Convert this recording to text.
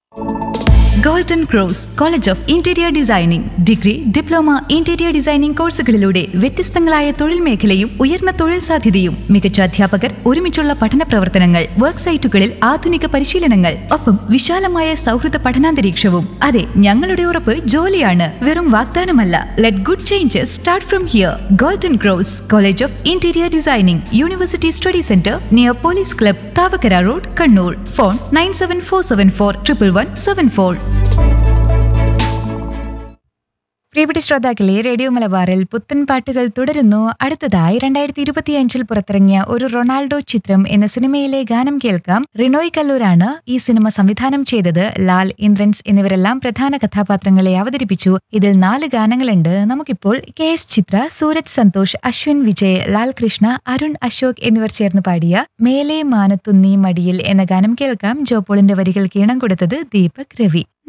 golden cross college of interior designing degree diploma interior designing കോഴ്സുകളിലൂടെ വ്യത്യസ്തങ്ങളായ തൊഴിൽ മേഖലയും ഉയർന്ന തൊഴിൽ സാധ്യതയും മികച്ച അധ്യാപകർ ഒരുമിച്ചുള്ള പഠന പ്രവർത്തനങ്ങൾ വർക്ക് സൈറ്റുകളിൽ ആധുനിക പരിശീലനങ്ങൾ ഒപ്പം വിശാലമായ സൗഹൃദ പഠനാന്തരീക്ഷവും അതെ ഞങ്ങളുടെ ഉറപ്പ് ജോലിയാണ് വെറും വാഗ്ദാനമല്ല let good changes start from here golden cross college of interior designing university study centre near police club Thavakkara road Kannur phone nine seven four seven four triple one seven four പ്രിയപ്പെട്ട ശ്രോതാക്കളെ റേഡിയോ മലബാറിൽ പുത്തൻ പാട്ടുകൾ തുടരുന്നു അടുത്തതായി രണ്ടായിരത്തി ഇരുപത്തിയഞ്ചിൽ പുറത്തിറങ്ങിയ ഒരു റൊണാൾഡോ ചിത്രം എന്ന സിനിമയിലെ ഗാനം കേൾക്കാം റിനോയ് കല്ലൂരാണ് ഈ സിനിമ സംവിധാനം ചെയ്തത് ലാൽ ഇന്ദ്രൻസ് എന്നിവരെല്ലാം പ്രധാന കഥാപാത്രങ്ങളെ അവതരിപ്പിച്ചു ഇതിൽ നാല് ഗാനങ്ങളുണ്ട് നമുക്കിപ്പോൾ കെ എസ് ചിത്ര സൂരജ് സന്തോഷ് അശ്വിൻ വിജയ് ലാൽ കൃഷ്ണ അരുൺ അശോക് എന്നിവർ ചേർന്ന് പാടിയ മേലെ മാനത്തുന്നീ മടിയിൽ എന്ന ഗാനം കേൾക്കാം ജോപോളിന്റെ വരികൾ ഈണം കൊടുത്തത് ദീപക് രവി